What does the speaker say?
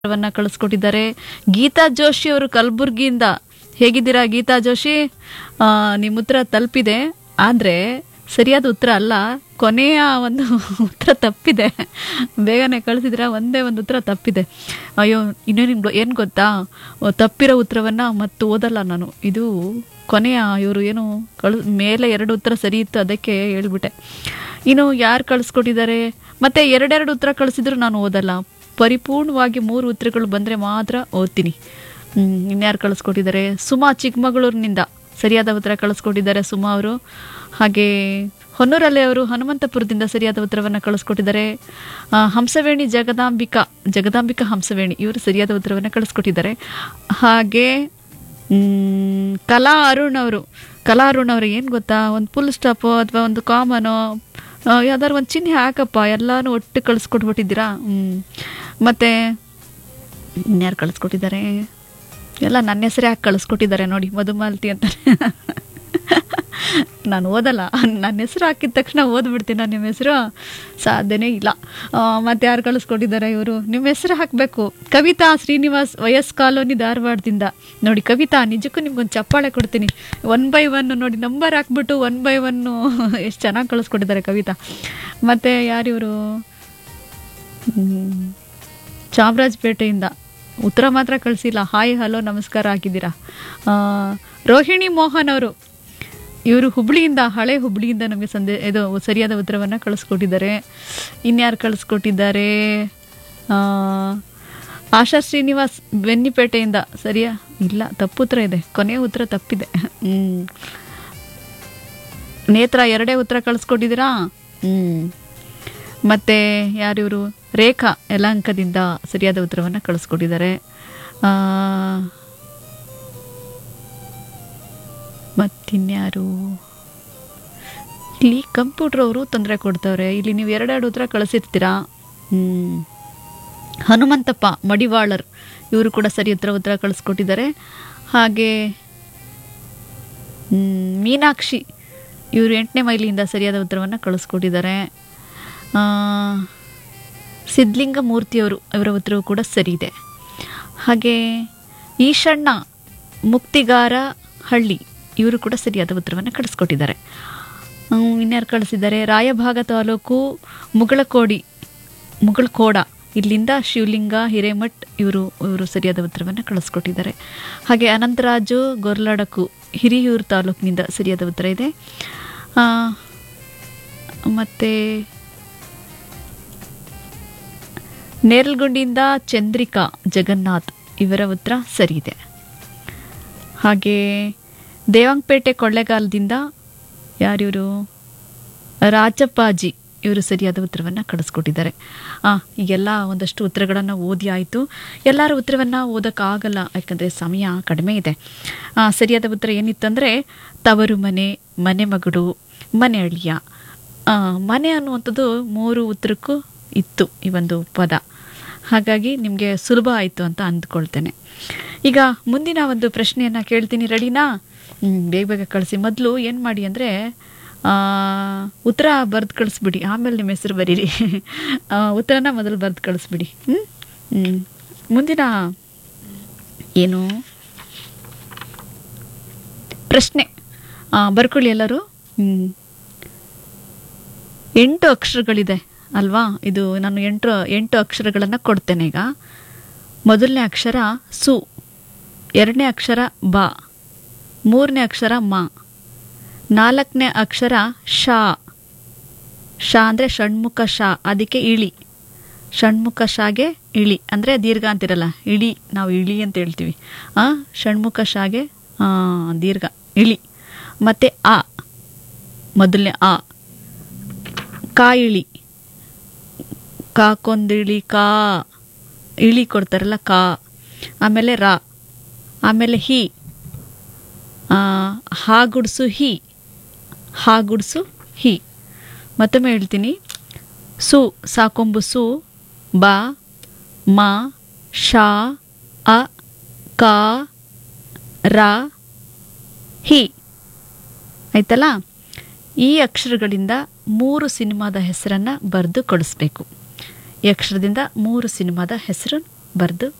ವನ್ನ ಕಳಿಸ್ಕೊಟ್ಟಿದ್ದಾರೆ ಗೀತಾ ಜೋಶಿ ಅವರು ಕಲಬುರ್ಗಿಯಿಂದ ಹೇಗಿದ್ದೀರಾ ಗೀತಾ ಜೋಶಿ ಆ, ನಿಮ್ಮ ಉತ್ತರ ತಲುಪಿದೆ ಆದರೆ ಸರಿಯಾದ ಉತ್ತರ ಅಲ್ಲ ಕೊನೆಯ ಒಂದು ಉತ್ತರ ತಪ್ಪಿದೆ ಬೇಗನೆ ಕಳಿಸಿದ್ರ ಒಂದೇ ಒಂದು ಉತ್ತರ ತಪ್ಪಿದೆ ಅಯ್ಯೋ ಇನ್ನೇನು ಏನು ಗೊತ್ತಾ ಓ, ತಪ್ಪಿರೋ ಉತ್ತರವನ್ನು ಮತ್ತು ಓದಲ್ಲ ನಾನು ಇದು ಕೊನೆಯ ಇವರು ಏನು ಕಳ್ ಮೇಲೆ ಎರಡು ಉತ್ತರ ಸರಿ ಇತ್ತು ಅದಕ್ಕೆ ಹೇಳ್ಬಿಟ್ಟೆ ಇನ್ನು ಯಾರು ಕಳಿಸ್ಕೊಟ್ಟಿದ್ದಾರೆ ಮತ್ತೆ ಎರಡೆರಡು ಉತ್ತರ ಕಳಿಸಿದ್ರು ನಾನು ಓದಲ್ಲ ಪರಿಪೂರ್ಣವಾಗಿ ಮೂರು ಉತ್ತರಗಳು ಬಂದರೆ ಮಾತ್ರ ಓದ್ತೀನಿ ಹ್ಮ್, ಇನ್ಯಾರು ಕಳಿಸ್ಕೊಟ್ಟಿದ್ದಾರೆ ಸುಮಾ ಚಿಕ್ಕಮಗಳೂರಿನಿಂದ ಸರಿಯಾದ ಉತ್ತರ ಕಳಿಸ್ಕೊಟ್ಟಿದ್ದಾರೆ ಸುಮಾ ಅವರು ಹಾಗೆ ಹೊನ್ನೂರಲ್ಲಿ ಅವರು ಹನುಮಂತಪುರದಿಂದ ಸರಿಯಾದ ಉತ್ತರವನ್ನು ಕಳಿಸ್ಕೊಟ್ಟಿದ್ದಾರೆ ಆ, ಹಂಸವೇಣಿ ಜಗದಾಂಬಿಕಾ ಜಗದಾಂಬಿಕಾ ಹಂಸವೇಣಿ ಇವರು ಸರಿಯಾದ ಉತ್ತರವನ್ನು ಕಳಿಸ್ಕೊಟ್ಟಿದ್ದಾರೆ ಹಾಗೆ ಮ್, ಕಲಾ ಅರುಣ್ ಅವರು ಕಲಾ ಅರುಣ್ ಅವರು ಏನು ಗೊತ್ತಾ ಒಂದು ಫುಲ್ ಸ್ಟಾಪು ಅಥವಾ ಒಂದು ಕಾಮನೋ ಯಾವ್ದಾದ್ರು ಒಂದು ಚಿಹ್ನೆ ಹಾಕಪ್ಪ ಎಲ್ಲಾನು ಒಟ್ಟು ಕಳಿಸ್ಕೊಟ್ಬಿಟ್ಟಿದ್ದೀರಾ ಹ್ಞೂ ಮತ್ತು ಇನ್ಯಾರು ಕಳಿಸ್ಕೊಟ್ಟಿದ್ದಾರೆ ಎಲ್ಲ ನನ್ನ ಹೆಸರೇ ಹಾಕಿ ಕಳಿಸ್ಕೊಟ್ಟಿದ್ದಾರೆ ನೋಡಿ ಮಧುಮಾಲತಿ ಅಂತ ನಾನು ಓದಲ್ಲ ನನ್ನ ಹೆಸರು ಹಾಕಿದ ತಕ್ಷಣ ಓದ್ಬಿಡ್ತೀನಿ ನಿಮ್ಮ ಹೆಸರು ಸಾಧ್ಯನೇ ಇಲ್ಲ ಆ, ಮತ್ತೆ ಯಾರು ಕಳಿಸ್ಕೊಟ್ಟಿದ್ದಾರೆ ಇವರು ನಿಮ್ಮ ಹೆಸರು ಹಾಕಬೇಕು ಕವಿತಾ ಶ್ರೀನಿವಾಸ್ ವಯಸ್ ಕಾಲೋನಿ ಧಾರವಾಡದಿಂದ ನೋಡಿ ಕವಿತಾ ನಿಜಕ್ಕೂ ನಿಮ್ಗೊಂದು ಚಪ್ಪಾಳೆ ಕೊಡ್ತೀನಿ ಒನ್ ಬೈ ಒನ್ ನೋಡಿ ನಂಬರ್ ಹಾಕ್ಬಿಟ್ಟು ಒನ್ ಬೈ ಒನ್ನು ಎಷ್ಟು ಚೆನ್ನಾಗಿ ಕಳಿಸ್ಕೊಟ್ಟಿದ್ದಾರೆ ಕವಿತಾ ಮತ್ತು ಯಾರಿವರು ಚಾಮರಾಜಪೇಟೆಯಿಂದ ಉತ್ತರ ಮಾತ್ರ ಕಳಿಸಿಲ್ಲ ಹಾಯ್ ಹಲೋ ನಮಸ್ಕಾರ ಹಾಕಿದ್ದೀರಾ ಆ, ರೋಹಿಣಿ ಮೋಹನ್ ಅವರು ಇವರು ಹುಬ್ಳಿಯಿಂದ ಹಳೆ ಹುಬ್ಳಿಯಿಂದ ನಮಗೆ ಸಂದೇ ಇದು ಸರಿಯಾದ ಉತ್ತರವನ್ನು ಕಳಿಸ್ಕೊಟ್ಟಿದ್ದಾರೆ ಇನ್ಯಾರು ಕಳಿಸ್ಕೊಟ್ಟಿದ್ದಾರೆ ಆ, ಆಶಾ ಶ್ರೀನಿವಾಸ್ ಬೆನ್ನಿಪೇಟೆಯಿಂದ ಸರಿಯಾ ಇಲ್ಲ ತಪ್ಪು ಉತ್ತರ ಇದೆ ಕೊನೆಯ ಉತ್ತರ ತಪ್ಪಿದೆ ಹ್ಞೂ ನೇತ್ರ ಎರಡೇ ಉತ್ತರ ಕಳಿಸ್ಕೊಟ್ಟಿದ್ದೀರಾ ಹ್ಞೂ ಮತ್ತು ಯಾರಿವರು ರೇಖಾ ಯಲಾಂಕದಿಂದ ಸರಿಯಾದ ಉತ್ತರವನ್ನು ಕಳಿಸ್ಕೊಟ್ಟಿದ್ದಾರೆ ಆ, ಮತ್ತಿನ್ಯಾರು ಇಲ್ಲಿ ಕಂಪ್ಯೂಟರ್ ಅವರು ತೊಂದರೆ ಕೊಡ್ತವ್ರೆ ಇಲ್ಲಿ ನೀವು ಎರಡೆರಡು ಉತ್ತರ ಕಳಿಸಿರ್ತೀರಾ ಹ್ಮ್. ಹನುಮಂತಪ್ಪ ಮಡಿವಾಳರ್ ಇವರು ಕೂಡ ಸರಿ ಉತ್ತರ ಉತ್ತರ ಕಳಿಸ್ಕೊಟ್ಟಿದ್ದಾರೆ ಹಾಗೆ ಹ್ಮ್, ಮೀನಾಕ್ಷಿ ಇವರು ಎಂಟನೇ ಮೈಲಿಯಿಂದ ಸರಿಯಾದ ಉತ್ತರವನ್ನು ಕಳಿಸ್ಕೊಟ್ಟಿದ್ದಾರೆ ಆ, ಸಿದ್ಲಿಂಗ ಮೂರ್ತಿಯವರು ಇವರ ಉತ್ತರವು ಕೂಡ ಸರಿ ಇದೆ ಹಾಗೆ ಈಶಣ್ಣ ಮುಕ್ತಿಗಾರ ಹಳ್ಳಿ ಇವರು ಕೂಡ ಸರಿಯಾದ ಉತ್ತರವನ್ನು ಕಳಿಸ್ಕೊಟ್ಟಿದ್ದಾರೆ ಹ್ಮ್, ಇನ್ಯಾರು ಕಳಿಸಿದ್ದಾರೆ ರಾಯಭಾಗ ತಾಲೂಕು ಮುಗಳಕೋಡಿ ಮುಗಳಕೋಡ ಇಲ್ಲಿಂದ ಶಿವಲಿಂಗ ಹಿರೇಮಠ್ ಇವರು ಇವರು ಸರಿಯಾದ ಉತ್ತರವನ್ನು ಕಳಿಸ್ಕೊಟ್ಟಿದ್ದಾರೆ ಹಾಗೆ ಅನಂತರಾಜು ಗೊರ್ಲಡಕು ಹಿರಿಯೂರು ತಾಲೂಕಿನಿಂದ ಸರಿಯಾದ ಉತ್ತರ ಇದೆ ಆ, ಮತ್ತೆ ನೇರಲ್ಗುಂಡಿಯಿಂದ ಚಂದ್ರಿಕಾ ಜಗನ್ನಾಥ್ ಇವರ ಉತ್ತರ ಸರಿ ಇದೆ ಹಾಗೆ ದೇವಂಗಪೇಟೆ ಕೊಳ್ಳೆಗಾಲದಿಂದ ಯಾರಿವರು ರಾಜಪ್ಪಾಜಿ ಇವರು ಸರಿಯಾದ ಉತ್ತರವನ್ನು ಕಳಿಸ್ಕೊಟ್ಟಿದ್ದಾರೆ ಆ ಈಗೆಲ್ಲ ಒಂದಷ್ಟು ಉತ್ತರಗಳನ್ನು ಓದಿ ಆಯಿತು ಎಲ್ಲರ ಉತ್ತರವನ್ನು ಓದೋಕ್ಕಾಗಲ್ಲ ಯಾಕಂದರೆ ಸಮಯ ಕಡಿಮೆ ಇದೆ ಆ, ಸರಿಯಾದ ಉತ್ತರ ಏನಿತ್ತಂದರೆ ತವರು ಮನೆ ಮನೆ ಮಗಳು ಮನೆ ಅಳಿಯ ಆ, ಮನೆ ಅನ್ನುವಂಥದ್ದು ಮೂರು ಉತ್ತರಕ್ಕೂ ಇತ್ತು ಈ ಒಂದು ಪದ ಹಾಗಾಗಿ ನಿಮಗೆ ಸುಲಭ ಆಯಿತು ಅಂತ ಅಂದ್ಕೊಳ್ತೇನೆ ಈಗ ಮುಂದಿನ ಒಂದು ಪ್ರಶ್ನೆಯನ್ನು ಕೇಳ್ತೀನಿ ರೆಡಿನಾ ಹ್ಮ್, ಬೇಗ ಬೇಗ ಕಳಿಸಿ ಮೊದಲು ಏನು ಮಾಡಿ ಅಂದರೆ ಉತ್ತರ ಬರೆದು ಕಳಿಸ್ಬಿಡಿ ಆಮೇಲೆ ನಿಮ್ಮ ಹೆಸರು ಬರೀರಿ ಆ, ಉತ್ತರನ ಮೊದಲು ಬರೆದು ಕಳಿಸ್ಬಿಡಿ ಹ್ಞೂ ಹ್ಞೂ ಮುಂದಿನ ಏನು ಪ್ರಶ್ನೆ ಆ, ಬರ್ಕೊಳ್ಳಿ ಎಲ್ಲರೂ ಹ್ಞೂ ಎಂಟು ಅಕ್ಷರಗಳಿದೆ ಅಲ್ವಾ ಇದು ನಾನು ಎಂಟು ಎಂಟು ಅಕ್ಷರಗಳನ್ನು ಕೊಡ್ತೇನೆ ಈಗ ಮೊದಲನೇ ಅಕ್ಷರ ಸು ಎರಡನೇ ಅಕ್ಷರ ಬ ಮೂರನೇ ಅಕ್ಷರ ಮ ನಾಲ್ಕನೇ ಅಕ್ಷರ ಶ ಶ ಅಂದರೆ ಷಣ್ಮುಖ ಶ ಅದಕ್ಕೆ ಇಳಿ ಷಣ್ಮುಖ ಶಾಗೆ ಇಳಿ ಅಂದರೆ ದೀರ್ಘ ಅಂತಿರಲ್ಲ ಇಳಿ ನಾವು ಇಳಿ ಅಂತ ಹೇಳ್ತೀವಿ ಆ ಷಣ್ಮುಖ ಶಾಗೆ ಆ, ದೀರ್ಘ ಇಳಿ ಮತ್ತು ಆ ಮೊದಲನೇ ಆ ಕಾ ಇಳಿ ಕಾಕೊಂದಿಳಿ ಕಾ ಇಳಿ ಕೊಡ್ತಾರಲ್ಲ ಕಾ ಆಮೇಲೆ ರಾ ಆಮೇಲೆ ಹಿ ಆ, ಹಾ ಗುಡ್ಸು ಹಿ ಹಾ ಗುಡ್ಸು ಹಿ ಮತ್ತೊಮ್ಮೆ ಹೇಳ್ತೀನಿ ಸು ಸಾಕೊಂಬು ಸು ಬ ಮ ಶ ಅ ಕ ರ ಹಿ ಆಯ್ತಲ್ಲ ಈ ಅಕ್ಷರಗಳಿಂದ ಮೂರು ಸಿನಿಮಾದ ಹೆಸರನ್ನು ಬರೆದು ಕೊಡಿಸ್ಬೇಕು ಈ ಅಕ್ಷರದಿಂದ ಮೂರು ಸಿನಿಮಾದ ಹೆಸರು ಬರೆದು